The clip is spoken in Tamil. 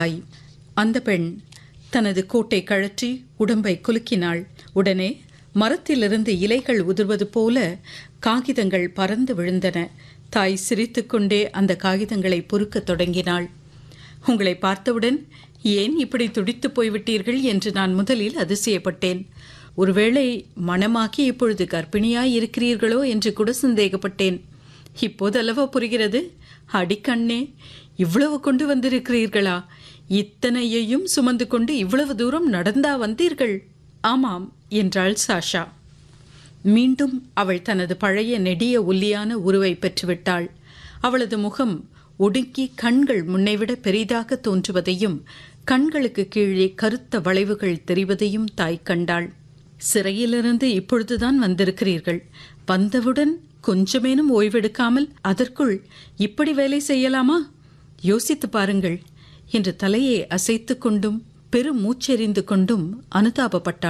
தாய் அந்த பெண் தனது கோட்டை கழற்றி உடம்பை குலுக்கினாள் உடனே மரத்திலிருந்து இலைகள் உதிர்வது போல காகிதங்கள் பறந்து விழுந்தன தாய் சிரித்துக்கொண்டே அந்த காகிதங்களை பொறுக்கத் தொடங்கினாள் உங்களை பார்த்தவுடன் ஏன் இப்படி துடித்து போய்விட்டீர்கள் என்று நான் முதலில் அதிசயப்பட்டேன் ஒருவேளை மனமாக்கி இப்பொழுது கர்ப்பிணியாய் இருக்கிறீர்களோ என்று கூட சந்தேகப்பட்டேன் இப்போதல்லவா புரிகிறது அடிக்கண்ணே இவ்வளவு கொண்டு வந்திருக்கிறீர்களா இத்தனையையும் சுமந்து கொண்டு இவ்வளவு தூரம் நடந்தா வந்தீர்கள் ஆமாம் என்றாள் சாஷா மீண்டும் அவள் தனது பழைய நெடிய ஒல்லியான உருவை பெற்றுவிட்டாள் அவளது முகம் ஒடுங்கி கண்கள் முன்னைவிட பெரிதாக தோன்றுவதையும் கண்களுக்கு கீழே கருத்த வளைவுகள் தெரிவதையும் தாய் கண்டாள் சிறையிலிருந்து இப்பொழுதுதான் வந்திருக்கிறீர்கள் வந்தவுடன் கொஞ்சமேனும் ஓய்வெடுக்காமல் அதற்குள் இப்படி வேலை செய்யலாமா யோசித்து பாருங்கள் என்று தலையை அசைத்து கொண்டும் பெரும் மூச்செறிந்து கொண்டும் அனுதாபப்பட்டாள்